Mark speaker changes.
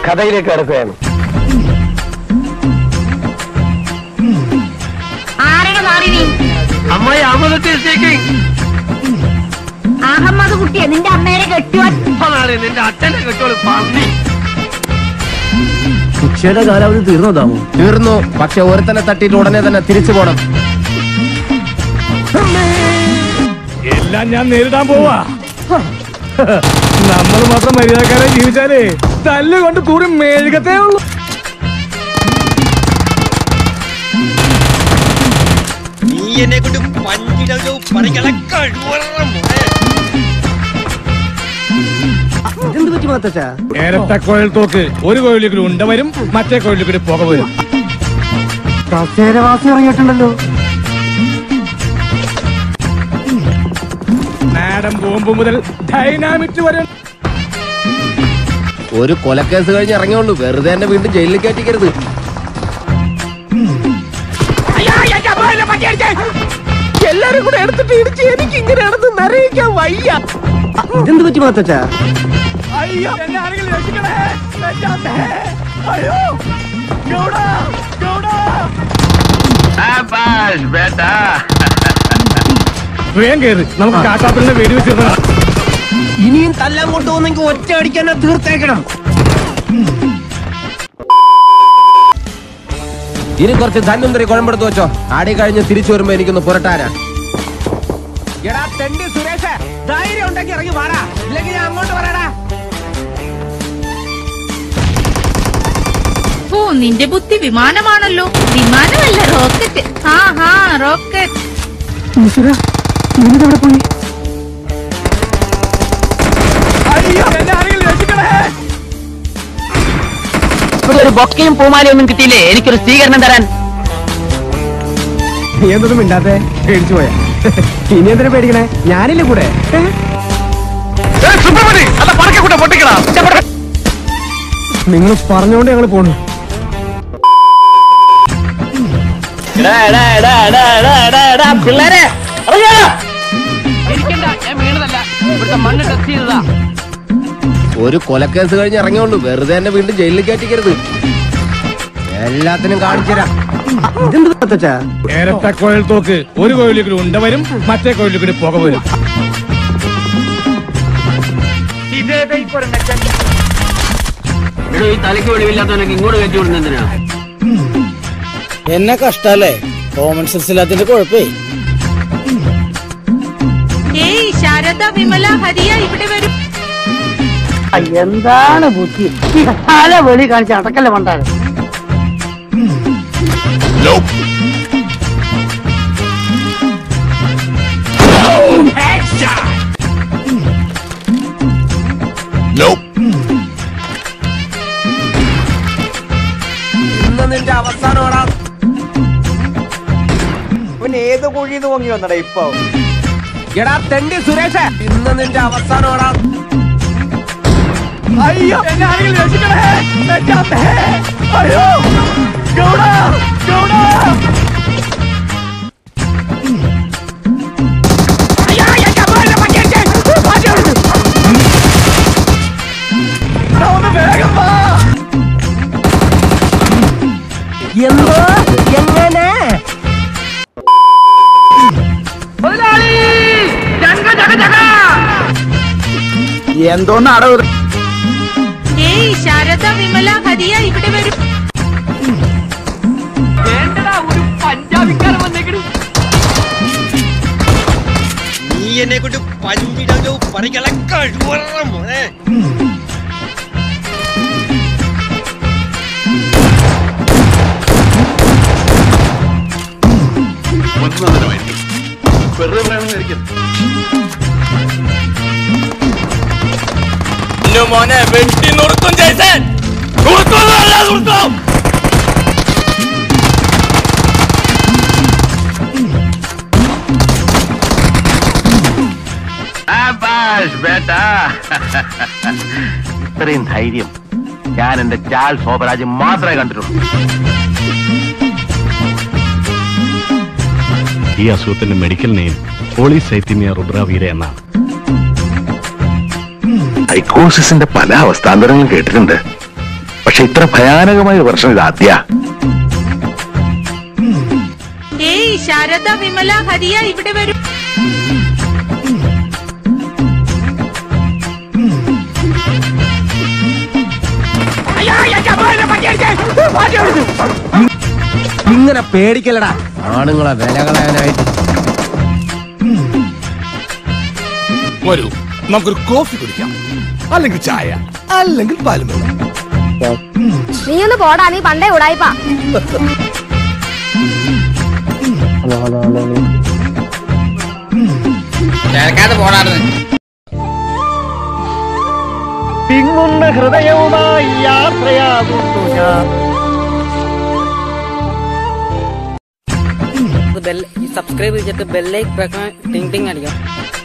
Speaker 1: കഥയിലേക്ക് കടക്കുകയാണ്
Speaker 2: ആരുടെ മാറി നീ
Speaker 1: അമ്മായി അമൃതത്തിൽ
Speaker 2: അഹമ്മദ് കുട്ടിയെ നിന്റെ അമ്മേനെ കെട്ടുവാൻ
Speaker 1: അതാണ് നിന്റെ അച്ഛനെ കെട്ടോളൂ പന്നി
Speaker 3: ശിക്ഷയുടെ കാലാവധി തീർന്നോ ദാമു
Speaker 4: തീർന്നു പക്ഷെ ഒരുത്തനെ തട്ടിയിട്ട് ഉടനെ തന്നെ തിരിച്ചു പോണം
Speaker 3: എല്ലാം ഞാൻ നേരിടാൻ പോവാ നമ്മൾ മാത്രം മര്യാദക്കാരെ ജീവിച്ചാലേ തല്ലുകൊണ്ട് കൂടി മേഴുകത്തേ ഉള്ളൂ
Speaker 5: നീ എന്നെ കൊണ്ട് പഞ്ചിടോ പറികളെ കഴിവറ മോനെ
Speaker 4: എന്ത് പറ്റി മാത്തച്ചാ
Speaker 3: ഇരട്ട കുഴൽ തോക്ക് ഒരു കോഴിലേക്ക് ഉണ്ട വരും മറ്റേ കോഴിലേക്ക് പുക വരും
Speaker 4: കസേരവാസി ഇറങ്ങിയിട്ടുണ്ടല്ലോ
Speaker 3: മാഡം ബോംബ് മുതൽ ഡൈനാമിറ്റ് വരെ
Speaker 4: ഒരു കൊലക്കേസ് കഴിഞ്ഞ് ഇറങ്ങിയുള്ളൂ വെറുതെ എന്നെ വീണ്ടും ജയിലിൽ കയറ്റിക്കരുത് എല്ലാരും കൂടെ എടുത്തിട്ട് ഇടിച്ച് എനിക്ക് ഇങ്ങനെയാണെന്ന് നിറയിക്കാൻ വയ്യ ഇതെന്ത് പറ്റി മാത്തച്ചാ
Speaker 3: അയ്യോ എന്നെ ആരെങ്കിലും രക്ഷിക്കണേ രക്ഷാത്തേ. അയ്യോ ഗൗഡ ഗൗഡ
Speaker 1: ബേട്ടാ
Speaker 3: വേഗം കയറി നമുക്ക് കാട്ടാപ്പിളിനെ വെടിവെച്ചിരുന്ന
Speaker 4: ഇനിയും തല്ലാൻ കൊണ്ടുപോകുന്നെങ്കിൽ ഒറ്റ അടിക്കാൻ തീർത്തേക്കണം ഇനി കുറച്ച് ധന്വന്തരി കുഴമ്പെടുത്ത് വെച്ചോ ആടി കഴിഞ്ഞ് തിരിച്ചു വരുമ്പോ എനിക്കൊന്ന് പുരട്ടാനാ എടാ തെണ്ടി സുരേഷ് ധൈര്യം ഉണ്ടെങ്കിൽ ഇറങ്ങി വാടാ ഇല്ലെങ്കിൽ ഞാൻ അങ്ങോട്ട് വരാടാ
Speaker 6: ഓ നിന്റെ ബുദ്ധി വിമാനമാണല്ലോ വിമാനമല്ല റോക്കറ്റ് ആ ഹാ റോക്കറ്റ്
Speaker 3: അയ്യോ എന്നെ ആരെങ്കിലും രക്ഷിക്കണേ
Speaker 7: ഇവിടെ ഒരു ബൊക്കയും പൂമാലയും ഒന്നും കിട്ടിയില്ലേ എനിക്കൊരു സ്വീകരണം തരാൻ
Speaker 4: നീ എന്തൊന്നും മിണ്ടാത്തെ പേടിച്ചു പോയാ ഇനി എന്തിനാ പേടിക്കണേ ഞാനില്ലേ കൂടെ
Speaker 1: സുബ്രഹ്മണി അല്ല പടക്കൂട്ട പൊട്ടിക്കടാ
Speaker 4: നിങ്ങൾ പറഞ്ഞോണ്ട് ഞങ്ങൾ പോണു
Speaker 7: പിള്ളേരെ
Speaker 4: ഒരു കൊലക്കേസ് കഴിഞ്ഞ് ഇറങ്ങിയുള്ളൂ വെറുതെ എന്നെ വീണ്ടും ജയിലിൽ കയറ്റിക്കരുത് എല്ലാത്തിനും കാണിച്ചുതരാം ഇതെന്ത് പത്തച്ചാ
Speaker 3: ഇരട്ട കുഴൽ തോക്ക് ഒരു കോഴിലേക്ക് ഉണ്ട വരും മറ്റേ കോഴിലേക്ക് പുക വരും
Speaker 7: ഈ തലയ്ക്ക് വെളിവില്ലാത്തവനൊക്കെ ഇങ്ങോട്ട് കയറ്റി വിടുന്നതിനാ
Speaker 8: എന്നെ കഷ്ടല്ലേ കോമൺ സെൻസ് ഇല്ലാത്തതിന്റെ കുഴപ്പേ
Speaker 6: ഏയ് ശാരദ വിമല ഹരിയ ഇവിടെ വരും
Speaker 7: എന്താണ് ബുദ്ധി തല വെളി കാണിച്ച് അടക്കല്ലേ പണ്ടാണ്
Speaker 4: ഇന്ന് നിന്റെ അവസാനമാടാ
Speaker 8: ഏത് കുഴിന്ന് പൊങ്ങി വന്നടാ ഇപ്പൊ
Speaker 4: എടാ തെണ്ടി സുരേഷ് ഇന്ന് നിന്റെ അവസാനമാടാ
Speaker 3: അയ്യോ എന്നെ ആരെങ്കിലും രക്ഷിക്കണേ രക്ഷാത്തേ. അയ്യോ ഗൗഡ ഗൗഡ ഒന്ന് വേഗം വാ
Speaker 4: എന്തോ എങ്ങനെ
Speaker 8: എന്തോന്നാടോ
Speaker 6: ഏയ് ശാരദ വിമല ഹരിയ ഇവിടെ വരും
Speaker 5: നീ എന്നെ കൊണ്ട് പഞ്ചിടോ പറികളെ കഴിവറ മോനെ
Speaker 1: വെറുതെ പറയണമെന്നിരിക്കും
Speaker 3: മോനെ വെട്ടി നിർത്തും ജയ്സൻ നിർത്തുന്നതല്ല നിർത്തും
Speaker 1: ബേട്ടാ ഇത്രയും ധൈര്യം ഞാൻ എന്റെ ചാൽ ശോഭരാജ് മാത്രമേ കണ്ടിട്ടുള്ളൂ
Speaker 9: ഈ അസുഖത്തിന്റെ മെഡിക്കൽ നെയിം പോളിസൈത്തിമിയ റുബ്രാവീര എന്നാണ്
Speaker 1: സൈക്കോസിന്റെ പല അവസ്ഥാന്തരങ്ങളും കേട്ടിട്ടുണ്ട് പക്ഷെ ഇത്ര ഭയാനകമായ ഒരു പ്രശ്നം ഇത് ആദ്യ
Speaker 6: ഏയ് ശാരദ വിമല ഹരിയ ഇവിടെ വരും
Speaker 4: ഇങ്ങനെ പേടിക്കലടാ ആണുങ്ങളെ വില കളയാനായിട്ട്
Speaker 3: വരൂ നമുക്കൊരു കോഫി കുടിക്കാം അല്ലെങ്കിൽ ചായ അല്ലെങ്കിൽ പാലും വെള്ളം
Speaker 2: നീ ഒന്ന് പോടാ നീ പണ്ടേ ഉടായിപ്പാ
Speaker 5: ചേർക്കാതെ പോടാറുണ്ട്
Speaker 7: പിങ്ങുന്ന ഹൃദയവുമായി യാത്രയാകുന്നു ഞാൻ
Speaker 8: സബ്സ്ക്രൈബ് ചെയ്തിട്ട് ബെല്ലൈക്ക് ടിങ് ടിങ് അടിക്കാം